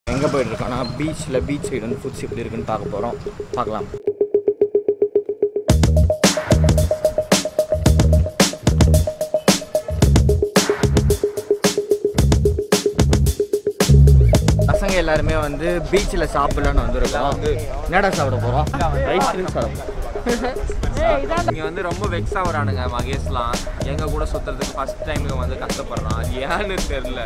எங்கே போயிட்டு இருக்கோம்னா பீச்சில் பீச் சைடு வந்து ஃபுட்ஸ் எப்படி இருக்குன்னு பார்க்க போகிறோம் பார்க்கலாம் பசங்க எல்லாருமே வந்து பீச்சில் சாப்பிடலான்னு வந்திருக்கோம் என்னடா சாப்பிட போகிறோம் ஐஸ்கிரீம் சாப்பிட இங்கே வந்து ரொம்ப வெக்ஸ் ஆகுறானுங்க மகேஷ்லாம் எங்க கூட சுத்துறதுக்கு ஃபர்ஸ்ட் டைம் வந்து கஷ்டப்படுறான் அது ஏன்னு தெரியல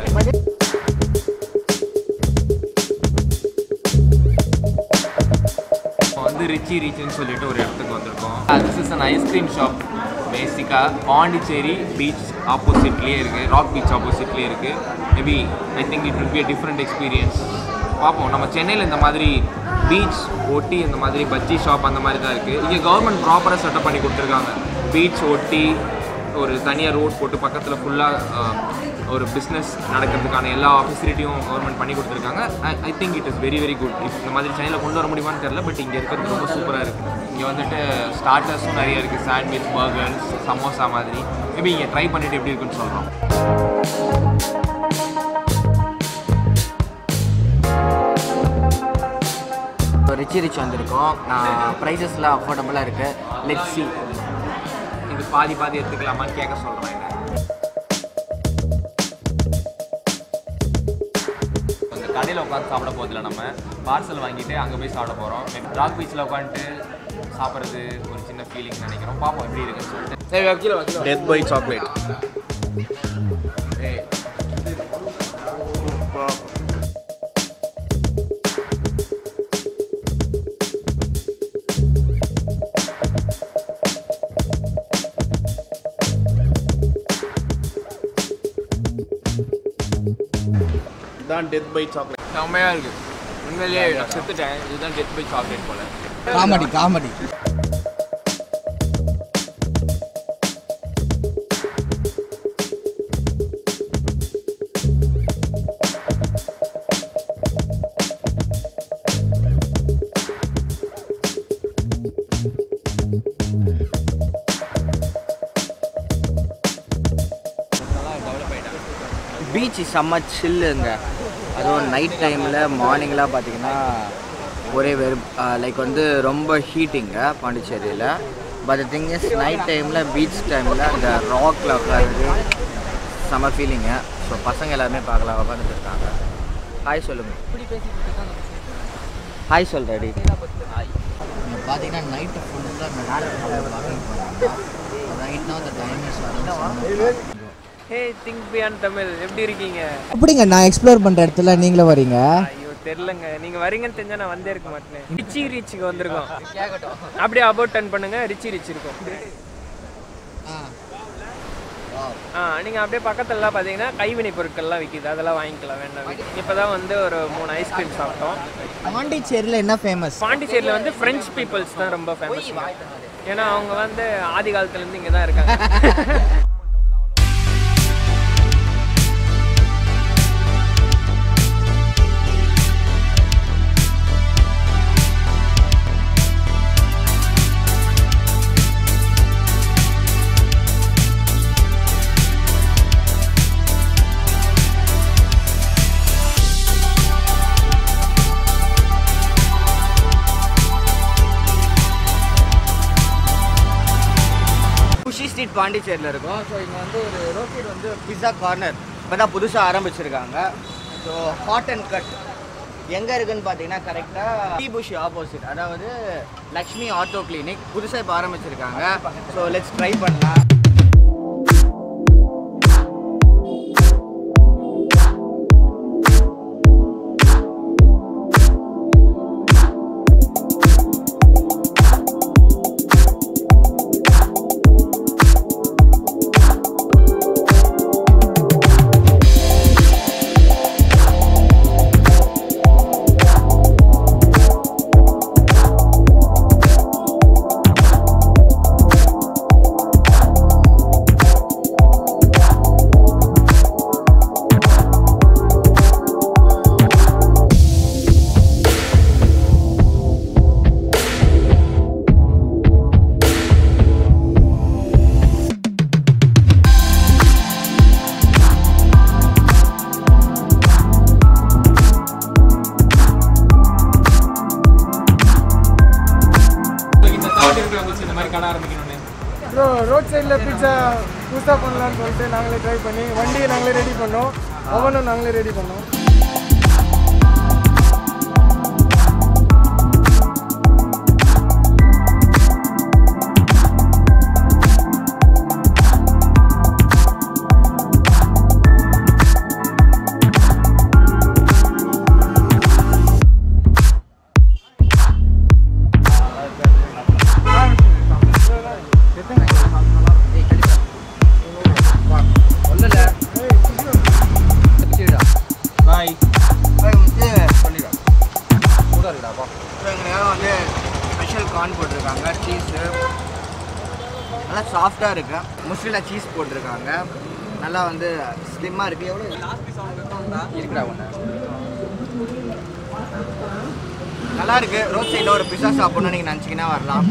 இப்போ வந்து ரிச்சி ரிச்சின்னு சொல்லிட்டு ஒரு இடத்துக்கு வந்திருக்கோம் this is an ice cream shop பேசிக்காக பாண்டிச்சேரி பீச் ஆப்போசிட்லேயே இருக்குது ராக் பீச் ஆப்போசிட்லேயே இருக்குது maybe I think it will be a different experience பார்ப்போம் நம்ம சென்னையில் இந்த மாதிரி பீச் ஒட்டி இந்த மாதிரி பஜ்ஜி ஷாப் அந்த மாதிரி தான் இருக்குது இங்கே கவர்மெண்ட் ப்ராப்பராக செட்டப் பண்ணி கொடுத்துருக்காங்க பீச் ஒட்டி ஒரு தனியாக ரோட் போட்டு பக்கத்தில் ஃபுல்லாக ஒரு பிஸ்னஸ் நடக்கிறதுக்கான எல்லா ஃபெசிலிட்டியும் கவர்மெண்ட் பண்ணி கொடுத்துருக்காங்க I think it is very very good இந்த மாதிரி சென்னையில் கொண்டு வர முடியுமான்னு தெரியல பட் இங்கே இருக்கிறது ரொம்ப சூப்பராக இருக்குது இங்கே வந்துட்டு ஸ்டார்டர்ஸும் நிறைய இருக்குது சாண்ட்விச் பர்கர்ஸ் சமோசா மாதிரி மேபி இங்கே ட்ரை பண்ணிவிட்டு எப்படி இருக்குன்னு சொல்கிறோம் ரிச்சி ரிச் வந்திருக்கோம் ப்ரைஸஸ்லாம் அஃபோர்டபுளாக இருக்குது லெட் சி இது பாதி பாதி எடுத்துக்கலாமான்னு கேட்க சொல்கிறேன் இந்த கடையில் உட்காந்து சாப்பிட போதில்ல நம்ம பார்சல் வாங்கிட்டு அங்கே போய் சாப்பிட போகிறோம் ராக் பீச்சில் உட்காந்துட்டு சாப்பிட்றது ஒரு சின்ன ஃபீலிங் நினைக்கிறோம் பார்ப்போம் எப்படி இருக்குன்னு சொல்லிட்டு சரி வக்கீல வக்கீல டெத் பை சாக்லேட் ஏய் தான் டெத் பை சாக்லேட் செம்மையாக இருக்குது உண்மையிலேயே நான் செத்துட்டேன் இதுதான் டெத் பை சாக்லேட் போல காமெடி காமெடி பீச் செம்ம சில்லுங்க அதுவும் நைட் டைமில் மார்னிங்லாம் பார்த்தீங்கன்னா ஒரே வெறும் லைக் வந்து ரொம்ப ஹீட்டிங்க பாண்டிச்சேரியில் பட் திங் இஸ் நைட் டைமில் பீச் டைமில் அந்த ராக்கில் உட்காந்து செம்ம ஃபீலிங்கு ஸோ பசங்க எல்லாருமே பார்க்கலாம் உட்காந்துட்டு இருக்காங்க ஹாய் சொல்லுங்க ஹாய் சொல்கிறடி பார்த்தீங்கன்னா நைட்டு ஃபுல்லாக நைட்னா அந்த டைம் ஹே திங்க் பியான் தமிழ் எப்படி இருக்கீங்க எப்படிங்க நான் எக்ஸ்ப்ளோர் பண்ணுற இடத்துல நீங்களும் வரீங்க ஐயோ தெரிலங்க நீங்க வரீங்கன்னு தெரிஞ்சா நான் வந்தே இருக்க மாட்டேன் ரிச்சி ரிச்சுக்கு வந்திருக்கோம் அப்படியே அபவுட் டர்ன் பண்ணுங்க ரிச்சி ரிச் இருக்கும் ஆ நீங்கள் அப்படியே பக்கத்துலலாம் பார்த்தீங்கன்னா கைவினை பொருட்கள்லாம் விற்கிது அதெல்லாம் வாங்கிக்கலாம் வேண்டாம் இப்போ தான் வந்து ஒரு மூணு ஐஸ்கிரீம் சாப்பிட்டோம் பாண்டிச்சேரியில் என்ன ஃபேமஸ் பாண்டிச்சேரியில் வந்து ஃப்ரெஞ்ச் பீப்புள்ஸ் தான் ரொம்ப ஃபேமஸ் ஏன்னா அவங்க வந்து ஆதி காலத்துலேருந்து இங்கே தான் இருக்காங்க குஷி ஸ்ட்ரீட் பாண்டிச்சேரியில் இருக்கும் ஸோ இங்கே வந்து ஒரு ரோட் சைடு வந்து பிஸா கார்னர் இப்போ தான் புதுசாக ஆரம்பிச்சிருக்காங்க ஸோ ஹாட் அண்ட் கட் எங்கே இருக்குன்னு பார்த்தீங்கன்னா கரெக்டாக டி புஷி ஆப்போசிட் அதாவது லக்ஷ்மி ஆட்டோ கிளினிக் புதுசாக இப்போ ஆரம்பிச்சிருக்காங்க ஸோ லெட்ஸ் ட்ரை பண்ணலாம் ரோட் சைடில் பீட்சா புதுசாக பண்ணலான்னு சொல்லிட்டு நாங்களே ட்ரை பண்ணி வண்டியை நாங்களே ரெடி பண்ணோம் ஓவனும் நாங்களே ரெடி பண்ணோம் பாய் வந்து ஸ்பெஷல் கார்ன் போட்டிருக்காங்க சீஸு நல்லா சாஃப்டாக இருக்கு முஸ்லில் சீஸ் போட்டிருக்காங்க நல்லா வந்து ஸ்லிம்மாக இருக்கு எவ்வளோ இருக்குடா ஒன்று நல்லா இருக்கு ரோட் சைடில் ஒரு பிஸா சாப்பிட்ணும்னு நீங்கள் நினச்சிங்கன்னா வரலாம்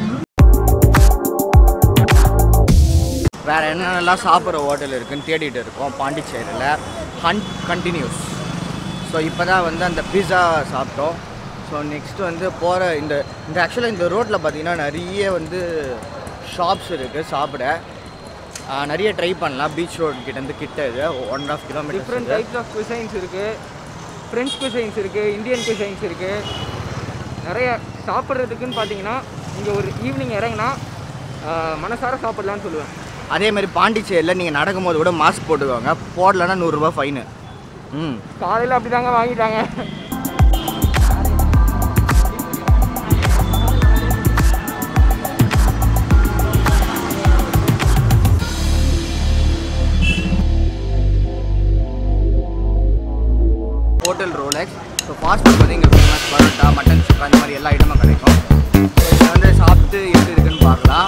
வேற என்னென்னலாம் சாப்பிட்ற ஹோட்டல் இருக்குன்னு தேடிட்டு இருக்கோம் பாண்டிச்சேரியில் ஹண்ட் கண்டினியூஸ் ஸோ இப்போ தான் வந்து அந்த பிஸா சாப்பிட்டோம் ஸோ நெக்ஸ்ட் வந்து போகிற இந்த இந்த ஆக்சுவலாக இந்த ரோட்டில் பார்த்தீங்கன்னா நிறைய வந்து ஷாப்ஸ் இருக்குது சாப்பிட ஆஹ் நிறைய ட்ரை பண்ணலாம் பீச் ரோட் கிட்டேருந்து கிட்ட இது one and half different kilometre types of cuisines இருக்குது ஃப்ரெஞ்ச் குசைன்ஸ் இருக்குது இந்தியன் குசைன்ஸ் இருக்குது நிறைய சாப்பிட்றதுக்குன்னு பார்த்தீங்கன்னா இங்கே ஒரு ஈவினிங் இறங்கினா ஆஹ், மனசார சாப்பிடலான்னு சொல்லுவேன் அதே மாதிரி பாண்டிச்சேரியில் நீங்கள் நடக்கும்போது கூட மாஸ்க் போட்டுக்கோங்க போடலன்னா நூறுரூவா ஃபைனு ம் காலையில் அப்படி தாங்க வாங்கிட்டாங்க hotel Rolex so fast food வந்து இங்கே ஃபேமஸ் பரோட்டா மட்டன் சுக்கா அந்த மாதிரி எல்லா ஐட்டமும் கிடைக்கும் ஸோ இதை வந்து சாப்பிட்டு எப்படி இருக்குன்னு பார்க்கலாம்